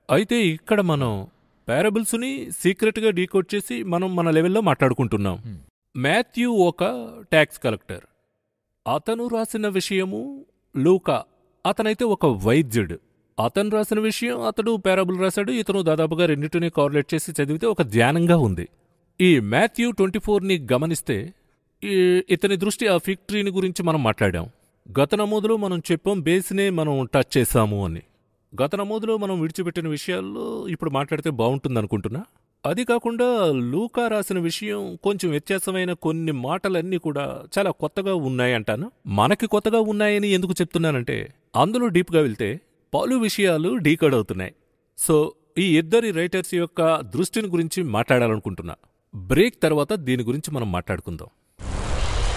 అయితే ఇక్కడ మనం పారబుల్స్ని సీక్రెట్గా డీకోడ్ చేసి మనం మన లెవెల్లో మాట్లాడుకుంటున్నాం Hmm. మాథ్యూ ఒక ట్యాక్స్ కలెక్టర్ అతను రాసిన విషయము లూకా అతనైతే ఒక వైద్యుడు అతను రాసిన విషయం అతడు పారాబుల్ రాశాడు ఇతను దాదాపుగా రెండింటినీ కార్లేట్ చేసి చదివితే ఒక ధ్యానంగా ఉంది ఈ మాథ్యూ ట్వంటీ ఫోర్ని గమనిస్తే ఈ ఇతని దృష్టి ఆ ఫిక్ ట్రీని గురించి మనం మాట్లాడాం గత నమోదులో మనం చెప్పాం బేస్నే మనం టచ్ చేశాము అని గత నమోదులో మనం విడిచిపెట్టిన విషయాల్లో ఇప్పుడు మాట్లాడితే బాగుంటుంది అనుకుంటున్నా అది కాకుండా లూకా రాసిన విషయం కొంచెం వ్యత్యాసమైన కొన్ని మాటలన్నీ కూడా చాలా కొత్తగా ఉన్నాయంటాను మనకి కొత్తగా ఉన్నాయని ఎందుకు చెప్తున్నానంటే అందులో డీప్గా వెళ్తే పలు విషయాలు డీకోడ్ అవుతున్నాయి సో ఈ ఇద్దరి రైటర్స్ యొక్క దృష్టిని గురించి మాట్లాడాలనుకుంటున్నా బ్రేక్ తర్వాత దీని గురించి మనం మాట్లాడుకుందాం